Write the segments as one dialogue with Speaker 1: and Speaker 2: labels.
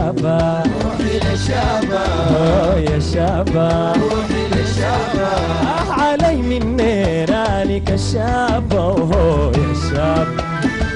Speaker 1: شابة
Speaker 2: روحي للشابة
Speaker 1: أوه يا شابة
Speaker 2: روحي للشابة
Speaker 1: آه علي من نيرانك الشابة أوه يا شابة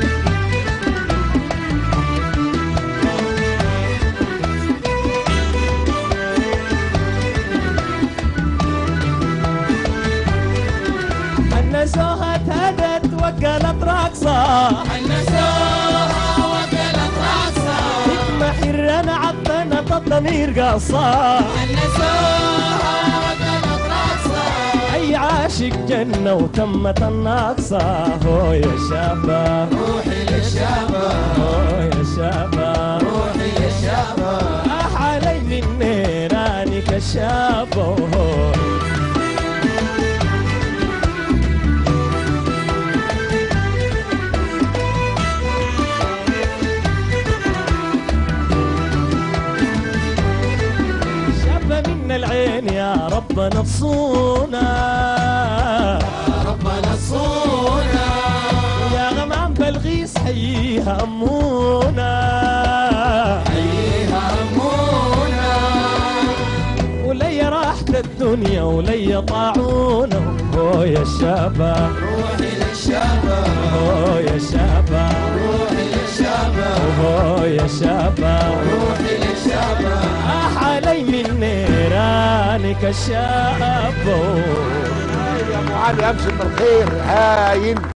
Speaker 1: النزوهة هدت وقلت راقصة
Speaker 2: النسوها وكلت راسها
Speaker 1: حكمة حرنا عطنت الضمير قاصة
Speaker 2: النسوها وكلت راسها
Speaker 1: أي عاشق جنة وتمت الناقصة هو يا شابة
Speaker 2: روحي للشابة
Speaker 1: هو يا شابة
Speaker 2: روحي للشابة
Speaker 1: أح علي من نيرانك الشابة هو شابة من العين يا رب نصونا
Speaker 2: ربنا صونا
Speaker 1: يا غمام بالغيس حييها أمونا
Speaker 2: حييها همونا
Speaker 1: ولي راحت الدنيا ولي طاعونا هو يا شابة
Speaker 2: روحي للشابة
Speaker 1: هو يا شابة
Speaker 2: روحي للشابة
Speaker 1: هو يا شابة
Speaker 2: روحي للشابة
Speaker 1: أح علي من نيرانك الشابة
Speaker 3: يا ابو علي امشي بالخير هاين